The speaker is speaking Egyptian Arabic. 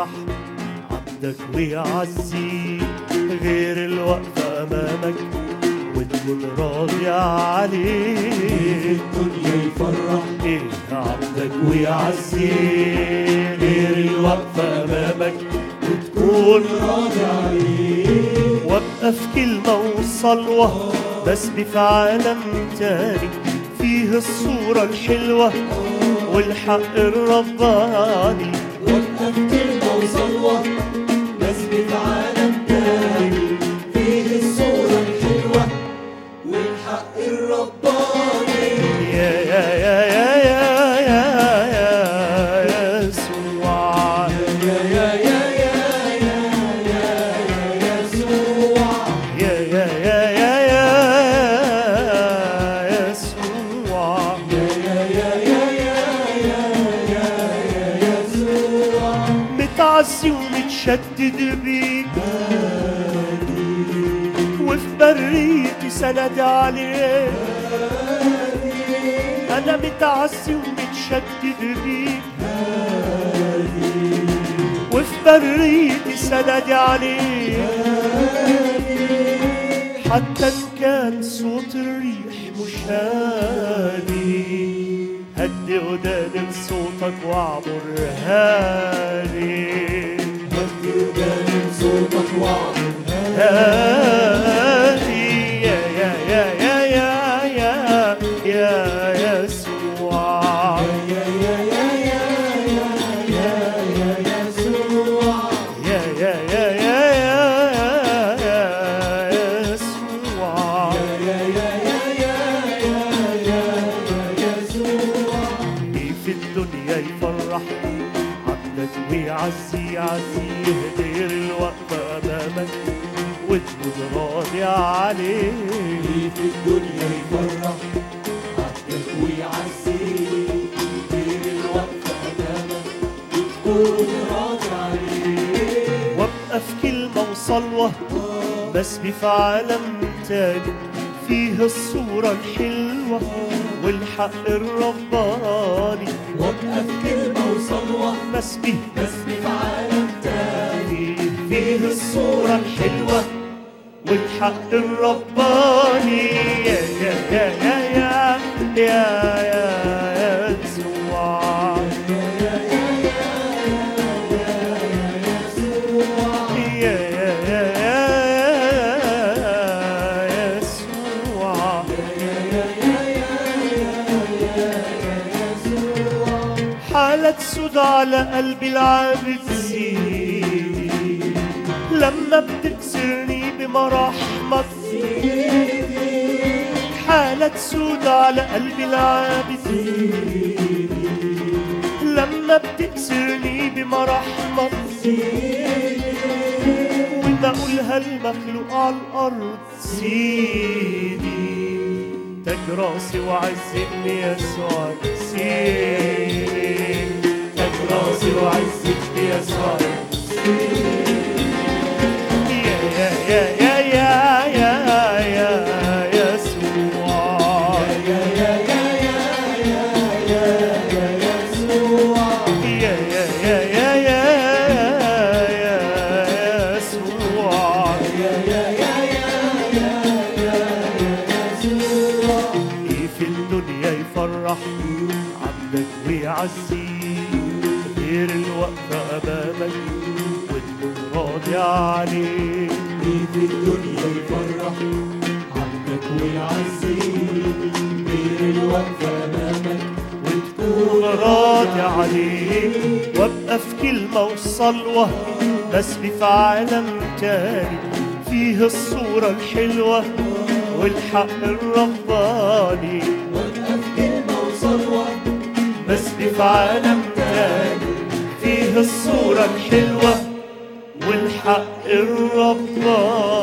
يفرح عبدك ويعزيك غير الوقفة أمامك وتكون راضي عليك الدنيا يفرح إيه عبدك ويعزيك غير الوقفة أمامك وتكون راضي عليك وابقى في كلمة وصلوة بس في عالم تاني فيه الصورة الحلوة والحق الرباني وابقى في كلمة وصلوة بس في عالم تاني فيه الصورة الحلوة والحق الرباني يا يا يا يا يا يا يا يسوع يا يا يا يا يا يا يا يسوع يا يا يا يا يا يسوع يا يا يا يا يا يا يا يا يسوع متعزي ومتشدد بيك وفي بريتي سند عليك أنا متعزي ومتشدد بيك وفي بريتي سند عليك حتى إن كان صوت الريح مش هادي هدي وداني لصوتك واعبر هادي هدي وداني صوتك واعمل هادي يا يا يا يا يا يا يا يسوع يا يا يا يا يا يا يا يسوع يا يا يا يا يا يا يسوع يا يا يا يا يا يا يا يا يسوع مين في الدنيا يفرح عبدك ويعزي يعزيه غير الوقفة أمامك وتكون راضي عليه اللي في الدنيا يفرح عبدك ويعزيك غير الوقفة أمامك وتكون راضي عليك وابقى في كلمة وصلوة بس في عالم تاني فيه الصورة الحلوة والحق الرباني وابقى في كلمة وصلوة بس فيه بس في عالم تاني فيه الصورة الحلوة والحق الرباني يا يا يا يا يا يا يا يسوع يا يا يا يا يسوع حالة سود على قلبي العابد سيدي لما بتكسرني بمراحمك حالة سود على قلبي العابد لما بتكسرني بمراحمك وإن أقولها المخلوق على الأرض سيدي تاج راسي وعزتني يسوع سيدي تاج راسي وعزتني يسوع يا يا يا يا يا يا يا يسوع يا يا يا يا يا يا يا يسوع يا يا يا يا يا يا يسوع يا يا يا يا يا يا يا يسوع إيه في الدنيا يفرح عبدك ويعزيك غير الوقفة أمامك وتكون راضي عليك مين في الدنيا يفرح عبدك ويعزيك غير الوقفة أمامك وتكون راضي عليك وابقى في كلمة وصلوة بس في عالم تاني فيه الصورة الحلوة والحق الرباني وابقى في كلمة وصلوة بس في عالم تاني فيه الصورة الحلوة والحق الرباني